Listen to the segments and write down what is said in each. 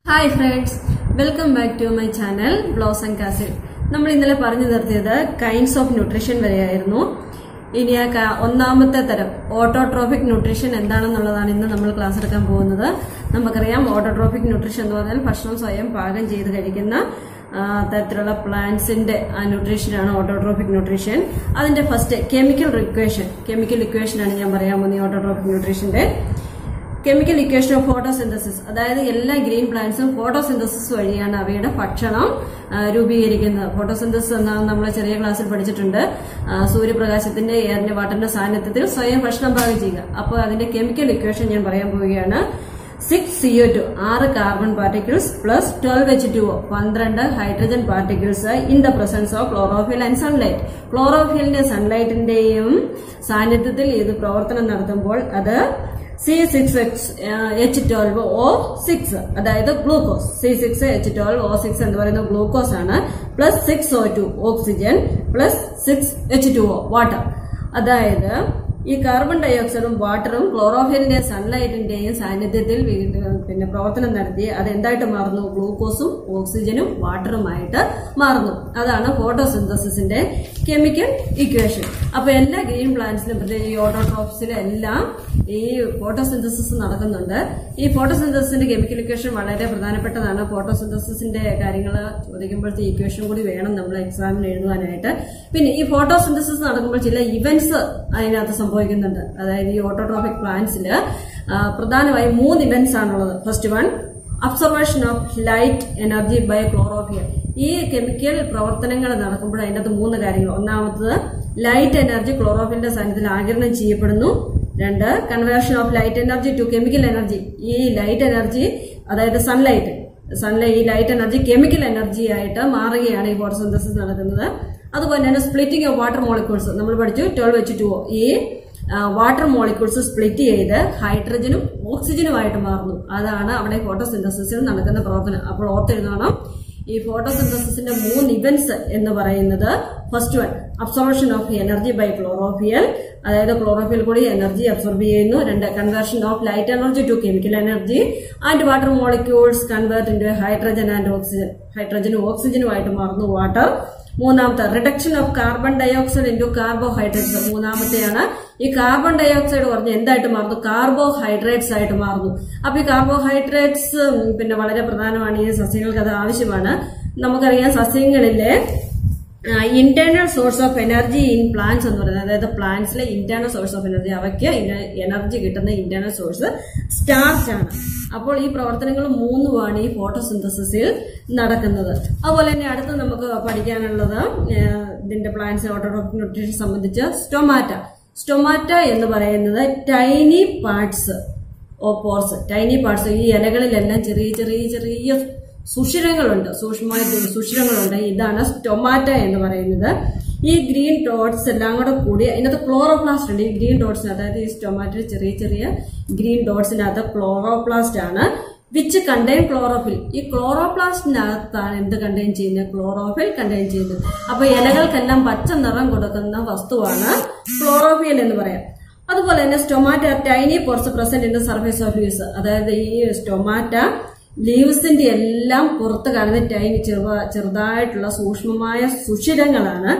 hi friends welcome back to my channel blows and castle നമ്മൾ ഇന്നലെ പറഞ്ഞു നിർത്തിയത് കൈൻഡ്സ് ഓഫ് ന്യൂട്രീഷൻ വരെയായിരുന്നു ഇനി ആ ക- ഒന്നാമത്തെ തരം ഓട്ടോട്രോഫിക് ന്യൂട്രീഷൻ എന്താണെന്നുള്ളതാണ് ഇന്ന് നമ്മൾ ക്ലാസ് എടുക്കാൻ പോകുന്നത് നമുക്കറിയാം ഓട്ടോട്രോഫിക് ന്യൂട്രീഷൻ എന്ന് പറഞ്ഞാൽ ഭക്ഷണം സ്വയം പാകം ചെയ്ത് കഴിക്കുന്ന ആ, തരത്തിലുള്ള പ്ലാന്റ്സിന്റെ ആ ന്യൂട്രീഷനാണ് ഓട്ടോട്രോഫിക് ന്യൂട്രീഷൻ അതിന്റെ first chemical equation chemical equation ആണ് ഞാൻ പറയാൻ പോകുന്നത് ഈ ഓട്ടോട്രോഫിക് ന്യൂട്രീഷന്റെ കെമിക്കൽ ഇക്വേഷൻ ഓഫ് ഫോട്ടോസിന്തസിസ് അതായത് എല്ലാ ഗ്രീൻ പ്ലാന്റ്സും ഫോട്ടോസിന്തസിസ് വഴിയാണ് അവയുടെ ഭക്ഷണം ആ, രൂപീകരിക്കുന്നത് ഫോട്ടോസിന്തസിസ് എന്നാണ് നമ്മൾ ചെറിയ ക്ലാസ്സിൽ പഠിച്ചിട്ടുണ്ട് ആ, സൂര്യപ്രകാശത്തിന്റെ എയറിന്റെ വാട്ടറിന്റെ സാന്നിധ്യത്തിൽ സ്വയം ഭക്ഷണം പാകം ചെയ്യുക അപ്പോൾ അതിന്റെ കെമിക്കൽ ഇക്വേഷൻ ഞാൻ പറയാൻ പോവുകയാണ് സിക്സ് സിഒ ടു ആറ് carbon particles plus twelve H two പന്ത്രണ്ട് hydrogen particles in the presence of chlorophyll and sunlight ക്ലോറോഫിലിന്റെ സൺലൈറ്റിന്റെയും സാന്നിധ്യത്തിൽ ഇത് പ്രവർത്തനം നടത്തുമ്പോൾ അത് C six X H twelve O six അതായത് glucose C six H twelve O six എന്ന് പറയുന്ന ഗ്ലൂക്കോസ് ആണ് plus six O two oxygen plus six H two O water അതായത് ഈ കാർബൺ ഡയോക്സൈഡും വാട്ടറും ക്ലോറോഫിലിന്റെയും സൺലൈറ്റിന്റെയും സാന്നിധ്യത്തിൽ വീ- പിന്നെ പ്രവർത്തനം നടത്തി അത് എന്തായിട്ട് മാറുന്നു ഗ്ലൂക്കോസും ഓക്സിജനും വാട്ടറുമായിട്ട് മാറുന്നു അതാണ് ഫോട്ടോസിന്തസിന്റെ കെമിക്കൽ ഇക്വേഷൻ അപ്പൊ എല്ലാ ഗ്രീൻ പ്ലാന്റ്സിലും പ്രത്യേകിച്ച് ഈ ഓട്ടോട്രോപ്സിലും എല്ലാം ഈ ഫോട്ടോസിന്തസിസ് നടക്കുന്നുണ്ട് ഈ ഫോട്ടോസിന്തസിന്റെ കെമിക്കൽ ഇക്വേഷൻ വളരെ പ്രധാനപ്പെട്ടതാണ് ഫോട്ടോസിന്തസിന്റെ കാര്യങ്ങൾ ചോദിക്കുമ്പോഴത്തെ ഇക്വേഷൻ കൂടി വേണം നമ്മൾ എക്സാമിന് എഴുതുവാനായിട്ട് പിന്നെ ഈ ഫോട്ടോസിന്തസിസ് നടക്കുമ്പോൾ ചില ഇവന്റ്സ് അതിനകത്ത് സംഭവിക്കുന്നുണ്ട് അതായത് ഈ ഓട്ടോട്രോഫിക് പ്ലാന്റ്സിൽ പ്രധാനമായും മൂന്ന് ഇവന്റ്സ് ആണുള്ളത് first one absorption of light energy by chlorophyll ഈ കെമിക്കൽ പ്രവർത്തനങ്ങൾ നടക്കുമ്പോൾ അതിനകത്ത് മൂന്ന് കാര്യങ്ങൾ ഒന്നാമത്തത് ലൈറ്റ് എനർജി ക്ലോറോഫിലിന്റെ സാന്നിധ്യത്തിൽ ആകിരണം ചെയ്യപ്പെടുന്നു രണ്ട് conversion of light energy to chemical energy ഈ ലൈറ്റ് എനർജി അതായത് സൺലൈറ്റ് സൺലൈറ്റ് ഈ ലൈറ്റ് എനർജി കെമിക്കൽ എനർജി ആയിട്ട് മാറുകയാണ് ഈ ഫോട്ടോസിന്തസിസ് നടക്കുന്നത് അതുപോലെ തന്നെ സ്പ്ലിറ്റിംഗ് ഓഫ് വാട്ടർ മോളിക്യൂൾസ് നമ്മൾ പഠിച്ചു ട്വൽവ് എച്ച് ടു ഈ വാട്ടർ മോളിക്യൂൾസ് സ്പ്ലിറ്റ് ചെയ്ത് ഹൈഡ്രജനും ഓക്സിജനുമായിട്ട് മാറുന്നു അതാണ് അവിടെ ഫോട്ടോസിന്തസിസിൽ നടക്കുന്ന പ്രവർത്തനം അപ്പോൾ ഓർത്തെഴുതണം ഈ ഫോട്ടോസിന്തസിന്റെ മൂന്ന് ഇവന്റ്സ് എന്ന് പറയുന്നത് first one absorption of energy by chlorophyll അതായത് ക്ലോറോഫിൽ കൂടി എനർജി അബ്സോർബ് ചെയ്യുന്നു രണ്ട് conversion of light energy to chemical energy and water molecules convert into hydrogen and oxygen ഹൈഡ്രജനും ഓക്സിജനുമായിട്ട് മാറുന്നു വാട്ടർ മൂന്നാമത്തെ reduction of carbon dioxide into carbohydrates മൂന്നാമത്തെയാണ് ഈ കാർബൺ ഡയോക്സൈഡ് പറഞ്ഞ് എന്തായിട്ട് മാറുന്നു കാർബോഹൈഡ്രേറ്റ്സ് ആയിട്ട് മാറുന്നു അപ്പൊ ഈ കാർബോഹൈഡ്രേറ്റ്സ് പിന്നെ വളരെ പ്രധാനമാണ് ഈ സസ്യങ്ങൾക്ക് അത് ആവശ്യമാണ് നമുക്കറിയാം സസ്യങ്ങളിലെ internal source of energy in plants എന്ന് പറയുന്നത് അതായത് പ്ലാന്റ്സിലെ ഇന്റേണൽ സോഴ്സ് ഓഫ് എനർജി അവയ്ക്ക് എനർജി കിട്ടുന്ന ഇന്റേണൽ സോഴ്സ് സ്റ്റാർച്ച് ആണ് അപ്പോൾ ഈ പ്രവർത്തനങ്ങൾ മൂന്നുമാണ് ഈ ഫോട്ടോസിന്തസിസിൽ നടക്കുന്നത് അതുപോലെ തന്നെ അടുത്ത് നമുക്ക് പഠിക്കാനുള്ളത് ഏഹ്, ഇതിന്റെ പ്ലാന്റ്സ് ഓട്ടോട്രോപിക് ന്യൂട്രീഷൻ സംബന്ധിച്ച് സ്റ്റൊമാറ്റ സ്റ്റൊമാറ്റ എന്ന് പറയുന്നത് tiny parts or pores tiny parts ഈ ഇലകളിലെല്ലാം ചെറിയ ചെറിയ ചെറിയ സുഷിരങ്ങളുണ്ട് സൂക്ഷ്മമായ സുഷിരങ്ങളുണ്ട് ഇതാണ് സ്റ്റൊമാറ്റ എന്ന് പറയുന്നത് ഈ ഗ്രീൻ ഡോട്ട്സ് എല്ലാം കൂടെ കൂടി അതിനകത്ത് ക്ലോറോപ്ലാസ്റ്റ് ഉണ്ട് ഈ ഗ്രീൻ ഡോട്ട്സിന് അതായത് ഈ സ്റ്റൊമാറ്റോ ചെറിയ ചെറിയ ഗ്രീൻ ഡോട്ട്സിനകത്ത് ക്ലോറോപ്ലാസ്റ്റ് ആണ് വിച്ച് കണ്ടെയ്ൻ ക്ലോറോഫിൽ ഈ ക്ലോറോപ്ലാസ്റ്റിനകത്താണ് എന്ത് കണ്ടെയ്ൻ ചെയ്യുന്നത് ക്ലോറോഫിൽ കണ്ടെയ്ൻ ചെയ്യുന്നത് അപ്പൊ ഇലകൾക്കെല്ലാം പച്ച നിറം കൊടുക്കുന്ന വസ്തുവാണ് ക്ലോറോഫിൽ എന്ന് പറയാം അതുപോലെ തന്നെ stomata tiny pores present in the surface of leaves അതായത് ഈ സ്റ്റൊമാറ്റ ലീവ്സിന്റെ എല്ലാം പുറത്ത് കാണുന്ന ടൈനി ചെറുത ചെറുതായിട്ടുള്ള സൂക്ഷ്മമായ സുഷിരങ്ങളാണ്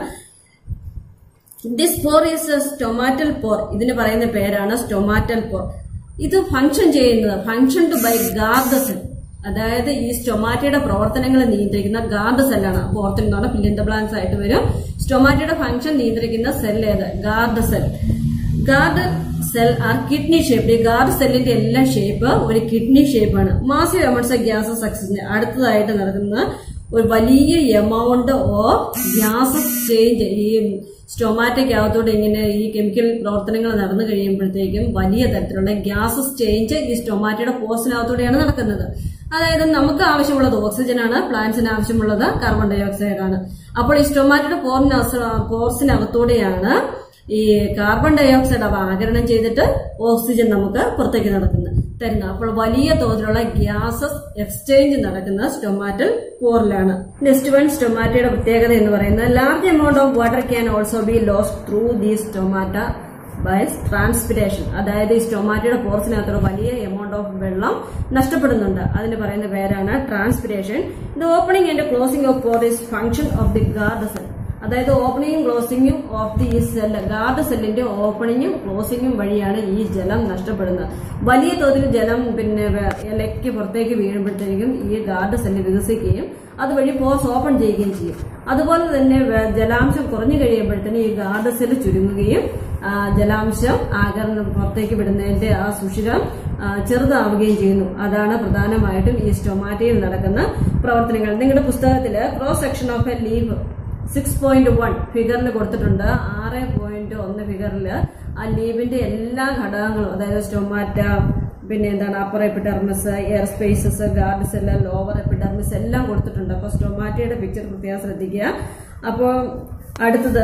this pore is stomatal pore ഇതിന് പറയുന്ന പേരാണ് സ്റ്റൊമാറ്റൽ പോർ ഇത് ഫംഗ്ഷൻ ചെയ്യുന്നത് function to by guard cell അതായത് ഈ സ്റ്റൊമാറ്റയുടെ പ്രവർത്തനങ്ങൾ നിയന്ത്രിക്കുന്ന ഗാർഡ് സെല്ലാണ് അപ്പോൾ ഓർത്തിരുന്നോടെ പില്ലിന്റെ പ്ലാൻസ് ആയിട്ട് വരും സ്റ്റൊമാറ്റയുടെ ഫംഗ്ഷൻ നിയന്ത്രിക്കുന്ന സെൽ ഏത് guard cell guard cell are kidney shape ഈ ഗാർഡ് സെല്ലിന്റെ എല്ലാ ഷേപ്പ് ഒരു കിഡ്നി ഷേപ്പാണ് മാസീവ് എമൗണ്ട്സ് ഓഫ് ഗ്യാസസ് സക്സസിന് അടുത്തതായിട്ട് നടക്കുന്ന ഒരു വലിയ എമൗണ്ട് ഓഫ് ഗ്യാസസ് ചേഞ്ച് ഈ സ്റ്റൊമാറ്റയ്ക്കകത്തോടെ ഇങ്ങനെ ഈ കെമിക്കൽ പ്രവർത്തനങ്ങൾ നടന്നു കഴിയുമ്പോഴത്തേക്കും വലിയ തരത്തിലുള്ള ഗ്യാസസ് ചേഞ്ച് ഈ സ്റ്റൊമാറ്റയുടെ പോസിനകത്തൂടെയാണ് നടക്കുന്നത് അതായത് നമുക്ക് ആവശ്യമുള്ളത് ഓക്സിജൻ ആണ് പ്ലാന്റ്സിന് ആവശ്യമുള്ളത് കാർബൺ ഡൈ ഓക്സൈഡ് ആണ് അപ്പോൾ ഈ സ്റ്റൊമാറ്റയുടെ പോർസിനകത്തൂടെയാണ് ഈ കാർബൺ ഡൈ ഓക്സൈഡ് അവ ആകിരണം ചെയ്തിട്ട് ഓക്സിജൻ നമുക്ക് പുറത്തേക്ക് നടക്കുന്നത് തരുന്നത് അപ്പോൾ വലിയ തോതിലുള്ള ഗ്യാസസ് എക്സ്ചേഞ്ച് നടക്കുന്ന സ്റ്റൊമാറ്റൽ പോറിലാണ് നെക്സ്റ്റ് വൺ സ്റ്റൊമാറ്റയുടെ പ്രത്യേകത എന്ന് പറയുന്നത് large amount of water can also be loss through the stomata by transpiration അതായത് ഈ സ്റ്റൊമാറ്റയുടെ പോർസിനകത്തുള്ള വലിയ എമൗണ്ട് ഓഫ് വെള്ളം നഷ്ടപ്പെടുന്നുണ്ട് അതിന് പറയുന്ന പേരാണ് transpiration the opening and closing of pore is function of the guard cell അതായത് ഓപ്പണിങ്ങും ക്ലോസിങ്ങും ഓഫ് ദി സെൽ ഗാർഡ് സെല്ലിന്റെ ഓപ്പണിങ്ങും ക്ലോസിങ്ങും വഴിയാണ് ഈ ജലം നഷ്ടപ്പെടുന്നത് വലിയ തോതിൽ ജലം പിന്നെ വെ- ഇലയ്ക്ക് പുറത്തേക്ക് വീഴുമ്പോഴത്തേക്കും ഈ ഗാർഡ് സെല്ല് വികസിക്കുകയും അതുവഴി പോസ് ഓപ്പൺ ചെയ്യുകയും ചെയ്യും അതുപോലെ തന്നെ വെ- ജലാംശം കുറഞ്ഞു കഴിയുമ്പോഴത്തേനും ഈ ഗാർഡ് സെല്ല് ചുരുങ്ങുകയും ആ, ജലാംശം ആകരണം പുറത്തേക്ക് വിടുന്നതിന്റെ ആ സുഷിരം ആ, ചെറുതാവുകയും ചെയ്യുന്നു അതാണ് പ്രധാനമായിട്ടും ഈ സ്റ്റൊമാറ്റയിൽ നടക്കുന്ന പ്രവർത്തനങ്ങൾ നിങ്ങളുടെ പുസ്തകത്തില് cross section of a leaf six point one ഫിഗറിൽ കൊടുത്തിട്ടുണ്ട് ആറ് പോയിന്റ് ഒന്ന് ഫിഗറിൽ ആ ലീവിന്റെ എല്ലാ ഘടകങ്ങളും അതായത് സ്റ്റൊമാറ്റ പിന്നെ എന്താണ് upper epidermis air spaces guard cell lower epidermis എല്ലാം കൊടുത്തിട്ടുണ്ട് അപ്പോൾ സ്റ്റൊമാറ്റയുടെ പിക്ചർ പ്രത്യേകം ശ്രദ്ധിക്കുക അപ്പോൾ അടുത്തത്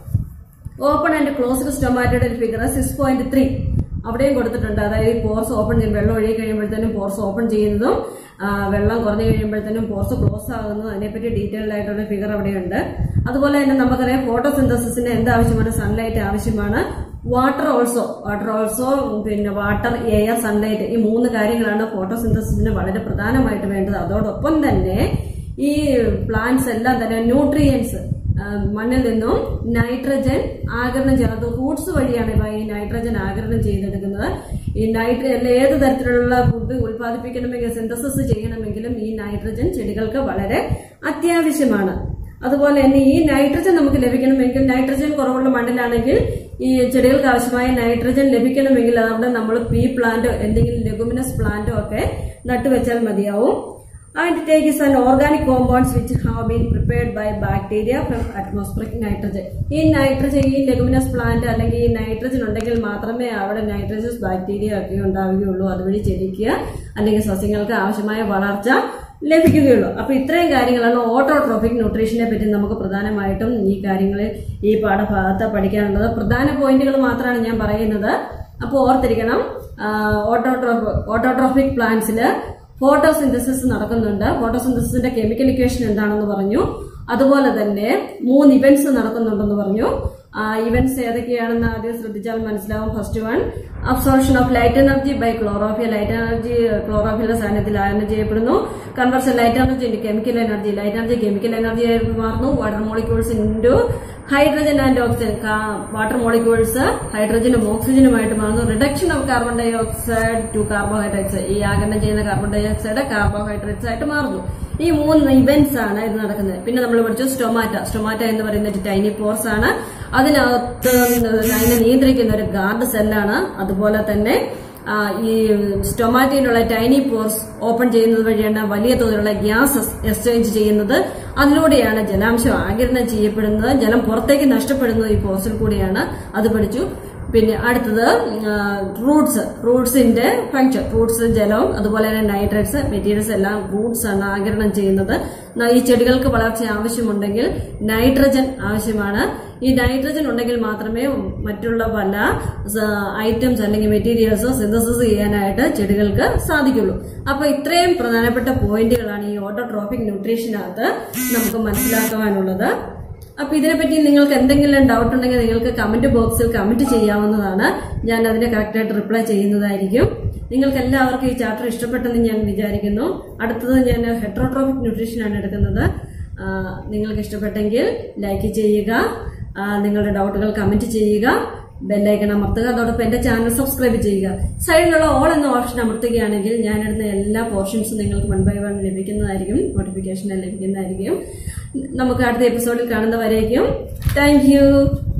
ഓപ്പൺ ആൻഡ് ക്ലോസ്ഡ് സ്റ്റൊമാറ്റയുടെ ഒരു ഫിഗർ സിക്സ് പോയിന്റ് ത്രീ അവിടെയും കൊടുത്തിട്ടുണ്ട് അതായത് ഈ പോർസ് ഓപ്പൺ ചെയ്യും വെള്ളം ഒഴുകി കഴിയുമ്പോഴത്തേനും പോർസ് ഓപ്പൺ ചെയ്യുന്നതും ആ, വെള്ളം കുറഞ്ഞു കഴിയുമ്പോഴത്തേനും പോർസ് ക്ലോസ് ആകുന്നതും അതിനെപ്പറ്റി ഡീറ്റെയിൽഡ് ആയിട്ടുള്ള ഫിഗർ അവിടെയുണ്ട് അതുപോലെ തന്നെ നമുക്കറിയാം ഫോട്ടോസിന്തസിന് എന്ത് ആവശ്യമാണ് സൺലൈറ്റ് ആവശ്യമാണ് വാട്ടർ ഓൾസോ വാട്ടർ ഓൾസോ പിന്നെ വാട്ടർ എയർ സൺലൈറ്റ് ഈ മൂന്ന് കാര്യങ്ങളാണ് ഫോട്ടോസിന്തസിന് വളരെ പ്രധാനമായിട്ട് വേണ്ടത് അതോടൊപ്പം തന്നെ ഈ പ്ലാന്റ്സ് എല്ലാം തന്നെ ന്യൂട്രിയൻസ് മണ്ണിൽ നിന്നും നൈട്രജൻ ആഗിരണം ചെയ്യുന്നത് റൂട്ട്സ് വഴിയാണ് ഇവ ഈ നൈട്രജൻ ആഗിരണം ചെയ്തെടുക്കുന്നത് ഈ നൈട്ര ഏത് തരത്തിലുള്ള ഫുഡ് ഉൽപ്പാദിപ്പിക്കണമെങ്കിൽ സിന്തസിസ് ചെയ്യണമെങ്കിലും ഈ നൈട്രജൻ ചെടികൾക്ക് വളരെ അത്യാവശ്യമാണ് അതുപോലെ തന്നെ ഈ നൈട്രജൻ നമുക്ക് ലഭിക്കണമെങ്കിൽ നൈട്രജൻ കുറവുള്ള മണ്ണിലാണെങ്കിൽ ഈ ചെടികൾക്ക് ആവശ്യമായ നൈട്രജൻ ലഭിക്കണമെങ്കിൽ അവിടെ നമ്മൾ പീ പ്ലാന്റോ എന്തെങ്കിലും ലെഗുമിനസ് പ്ലാന്റോ ഒക്കെ നട്ടുവെച്ചാൽ മതിയാവും and take is an organic compounds which have been prepared by bacteria from atmospheric nitrogen ഈ നൈട്രജൻ ഈ ലെഗുമിനസ് പ്ലാന്റ് അല്ലെങ്കിൽ ഈ നൈട്രജൻ ഉണ്ടെങ്കിൽ മാത്രമേ അവിടെ നൈട്രജസ് ബാക്ടീരിയ ഒക്കെ ഉണ്ടാവുകയുള്ളൂ അതുവഴി ചെടിക്ക് അല്ലെങ്കിൽ സസ്യങ്ങൾക്ക് ആവശ്യമായ വളർച്ച ലഭിക്കുകയുള്ളൂ അപ്പൊ ഇത്രയും കാര്യങ്ങളാണ് ഓട്ടോട്രോഫിക് ന്യൂട്രീഷനെ പറ്റി നമുക്ക് പ്രധാനമായിട്ടും ഈ കാര്യങ്ങളിൽ ഈ പാഠഭാഗത്ത് പഠിക്കാനുള്ളത് പ്രധാന പോയിന്റുകൾ മാത്രമാണ് ഞാൻ പറയുന്നത് അപ്പോൾ ഓർത്തിരിക്കണം ഓട്ടോട്രോഫ് ഓട്ടോട്രോഫിക് പ്ലാന്റ്സില് ഫോട്ടോസിന്തസിസ് നടക്കുന്നുണ്ട് ഫോട്ടോസിന്തസിന്റെ കെമിക്കൽ ഇക്വേഷൻ എന്താണെന്ന് പറഞ്ഞു അതുപോലെ തന്നെ മൂന്ന് ഇവന്റ്സ് നടക്കുന്നുണ്ടെന്ന് പറഞ്ഞു ഇവന്റ്സ് ഏതൊക്കെയാണെന്ന് ആദ്യം ശ്രദ്ധിച്ചാൽ മനസ്സിലാവും first one absorption of light energy by chlorophyll light energy ക്ലോറോഫിയുടെ സാന്നിധ്യത്തിൽ ആയനം ചെയ്യപ്പെടുന്നു conversion light energy into chemical energy light energy chemical energy ആയിട്ട് മാറുന്നു water molecules into hydrogen and oxygen water molecules ഹൈഡ്രജനും ഓക്സിജനുമായിട്ട് മാറുന്നു reduction of carbon dioxide to carbohydrates ഈ ആഗരണം ചെയ്യുന്ന കാർബൺ ഡൈ ഓക്സൈഡ് കാർബോഹൈഡ്രേറ്റ്സ് ആയിട്ട് മാറുന്നു ഈ മൂന്ന് ഇവന്റ്സ് ആണ് ഇത് നടക്കുന്നത് പിന്നെ നമ്മൾ പഠിച്ചു സ്റ്റൊമാറ്റ സ്റ്റൊമാറ്റ എന്ന് പറയുന്നത് ടൈനി പോർസ് ആണ് അതിനകത്ത് അതിനെ നിയന്ത്രിക്കുന്ന ഒരു ഗാർഡ് സെല്ലാണ് അതുപോലെ തന്നെ ആ, ഈ സ്റ്റൊമാറ്റയിലുള്ള ടൈനി പോർസ് ഓപ്പൺ ചെയ്യുന്നത് വഴിയാണ് വലിയ തോതിലുള്ള ഗ്യാസ് എക്സ്ചേഞ്ച് ചെയ്യുന്നത് അതിലൂടെയാണ് ജലാംശം ആകിരണം ചെയ്യപ്പെടുന്നത് ജലം പുറത്തേക്ക് നഷ്ടപ്പെടുന്നത് ഈ പോർസിൽ കൂടിയാണ് അത് പഠിച്ചു പിന്നെ അടുത്തത് റൂട്ട്സ് റൂട്ട്സിന്റെ ഫങ്ഷൻ റൂട്ട്സ് ജലവും അതുപോലെ തന്നെ നൈട്രേറ്റ്സ് മെറ്റീരിയൽസ് എല്ലാം റൂട്ട്സ് ആണ് ആകിരണം ചെയ്യുന്നത് ന- ഈ ചെടികൾക്ക് വളർച്ച ആവശ്യമുണ്ടെങ്കിൽ നൈട്രജൻ ആവശ്യമാണ് ഈ നൈട്രജൻ ഉണ്ടെങ്കിൽ മാത്രമേ മറ്റുള്ള പല ഐറ്റംസ് അല്ലെങ്കിൽ മെറ്റീരിയൽസ് സിന്തസിസ് ചെയ്യാനായിട്ട് ചെടികൾക്ക് സാധിക്കുള്ളൂ അപ്പൊ ഇത്രയും പ്രധാനപ്പെട്ട പോയിന്റുകളാണ് ഈ ഓട്ടോട്രോഫിക് ന്യൂട്രീഷനകത്ത് നമുക്ക് മനസ്സിലാക്കുവാനുള്ളത് അപ്പൊ ഇതിനെപ്പറ്റി നിങ്ങൾക്ക് എന്തെങ്കിലും ഡൗട്ട് ഉണ്ടെങ്കിൽ നിങ്ങൾക്ക് കമന്റ് ബോക്സിൽ കമന്റ് ചെയ്യാവുന്നതാണ് ഞാൻ അതിന് കറക്റ്റായിട്ട് റിപ്ലൈ ചെയ്യുന്നതായിരിക്കും നിങ്ങൾക്ക് എല്ലാവർക്കും ഈ ചാപ്റ്റർ ഇഷ്ടപ്പെട്ടെന്ന് ഞാൻ വിചാരിക്കുന്നു അടുത്തത് ഞാൻ ഹെട്രോട്രോഫിക് ന്യൂട്രീഷൻ ആണ് എടുക്കുന്നത് ആ, നിങ്ങൾക്ക് ഇഷ്ടപ്പെട്ടെങ്കിൽ ലൈക്ക് ചെയ്യുക ആ, നിങ്ങളുടെ ഡൗട്ടുകൾ കമന്റ് ചെയ്യുക ബെല്ലൈക്കൺ അമർത്തുക അതോടൊപ്പം എന്റെ ചാനൽ സബ്സ്ക്രൈബ് ചെയ്യുക സൈഡിലുള്ള ഓൾ എന്ന ഓപ്ഷൻ അമർത്തുകയാണെങ്കിൽ ഞാനിടുന്ന എല്ലാ പോർഷൻസും നിങ്ങൾക്ക് വൺ ബൈ വൺ ലഭിക്കുന്നതായിരിക്കും നോട്ടിഫിക്കേഷൻ ലഭിക്കുന്നതായിരിക്കും നമുക്ക് അടുത്ത എപ്പിസോഡിൽ കാണുന്നവരേക്കും താങ്ക് യു